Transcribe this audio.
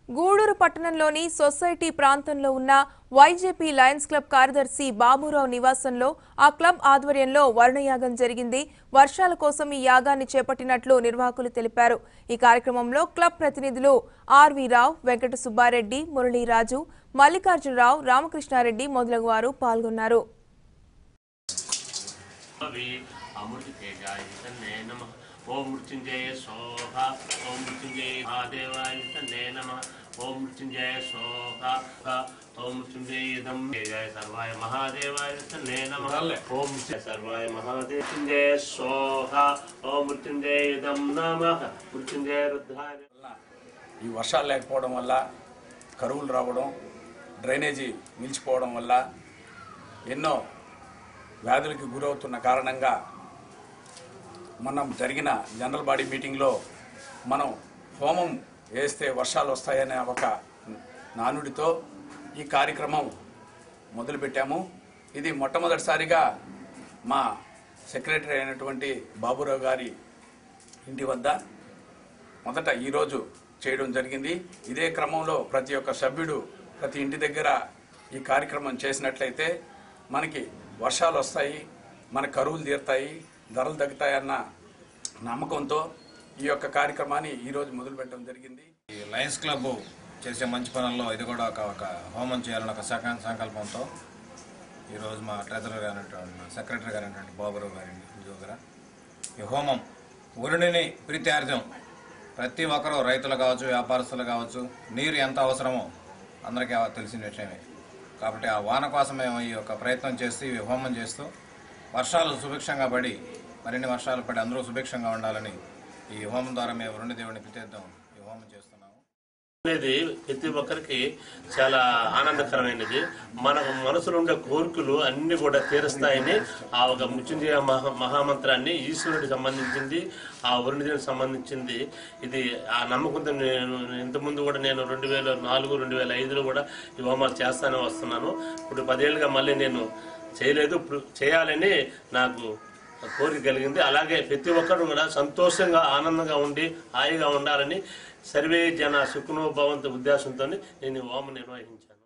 గూడూరు పట్టణంలోని సొసైటీ ప్రాంతంలో ఉన్న వైజేపీ లయన్స్ క్లబ్ కార్యదర్శి బాబురావు నివాసంలో ఆ క్లబ్ ఆధ్వర్యంలో వర్ణయాగం జరిగింది వర్షాల కోసం ఈ యాగాన్ని చేపట్టినట్లు నిర్వాహకులు తెలిపారు ఈ కార్యక్రమంలో క్లబ్ ప్రతినిధులు ఆర్వి రావు వెంకట సుబ్బారెడ్డి మురళీరాజు మల్లికార్జునరావు రామకృష్ణారెడ్డి మొదలగు వారు పాల్గొన్నారు అవి అమృతేజాయ తన్నే నమ ఓం మృత్యుంజయ శోభ ఓం మృత్యుంజయ మహాదేవాయ తన్నే నమ ఓం మృత్యుంజయ శోభ ఓం మృత్యుంజయ ఇదం జయ సర్వాయ మహాదేవాయ తన్నే నమ ఓం మృత్యుంజయ సర్వాయ మహాదేవ మృత్యుంజయ శోభ ఓం మృత్యుంజయ ఇదం నమ మృత్యుంజయ రుద్రాయ ఈ వర్షాలు లేకపోవడం వల్ల కరువులు రావడం డ్రైనేజీ నిలిచిపోవడం వల్ల ఎన్నో వ్యాధులకి గురవుతున్న కారణంగా మనం జరిగిన జనరల్ బాడీ మీటింగ్లో మనం హోమం వేస్తే వర్షాలు వస్తాయనే ఒక నానుడితో ఈ కార్యక్రమం మొదలుపెట్టాము ఇది మొట్టమొదటిసారిగా మా సెక్రటరీ అయినటువంటి బాబురావు గారి ఇంటి వద్ద మొదట ఈరోజు చేయడం జరిగింది ఇదే క్రమంలో ప్రతి ఒక్క సభ్యుడు ప్రతి ఇంటి దగ్గర ఈ కార్యక్రమం చేసినట్లయితే మనకి వర్షాలు వస్తాయి మన కరువులు తీరుతాయి ధరలు తగ్గుతాయన్న నమ్మకంతో ఈ యొక్క కార్యక్రమాన్ని ఈరోజు మొదలుపెట్టడం జరిగింది ఈ లయన్స్ క్లబ్ చేసే మంచి పనుల్లో ఇది కూడా ఒక ఒక హోమం చేయాలని ఒక సక సంకల్పంతో ఈరోజు మా ట్రెజరర్ అయినటువంటి మా సెక్రటరీ గారు అయినటువంటి బాబురావు గారి ఇంటి దగ్గర ఈ హోమం వరుణిని ప్రీత్యార్థం ప్రతి ఒక్కరూ రైతులు కావచ్చు వ్యాపారస్తులు కావచ్చు నీరు ఎంత అవసరమో అందరికీ తెలిసిన విషయమే కాబట్టి ఆ వాన కోసం మేము ఈ యొక్క ప్రయత్నం చేస్తూ ఈ హోమం చేస్తూ వర్షాలు సుభిక్షంగా పడి మరిన్ని వర్షాలు పడి అందరూ సుభిక్షంగా ఉండాలని ఈ హోమం ద్వారా మేము వరుణి దేవుడిని ప్రీత్యర్థం ఈ హోమం చేస్తున్నాము అనేది ప్రతి ఒక్కరికి చాలా ఆనందకరమైనది మన మనసులో ఉండే కోరికలు అన్ని కూడా తీరుస్తాయని ఆ ఒక మృత్యుంజయ మహా మహామంత్రాన్ని ఈశ్వరుడికి సంబంధించింది ఆ వరుణిదేవికి సంబంధించింది ఇది ఆ నమ్మకంతో నేను ఇంతకుముందు కూడా నేను రెండు వేల నాలుగు రెండు వేల ఐదులో కూడా ఈ హోమాలు చేస్తానే వస్తున్నాను ఇప్పుడు పదేళ్ళుగా మళ్ళీ నేను చేయలేదు ఇప్పుడు చేయాలని నాకు కోరిక కలిగింది అలాగే ప్రతి ఒక్కరు కూడా సంతోషంగా ఆనందంగా ఉండి హాయిగా ఉండాలని సర్వే జన సుఖనోభవంత ఉద్దేశంతో నేను ఈ హోమం నిర్వహించాను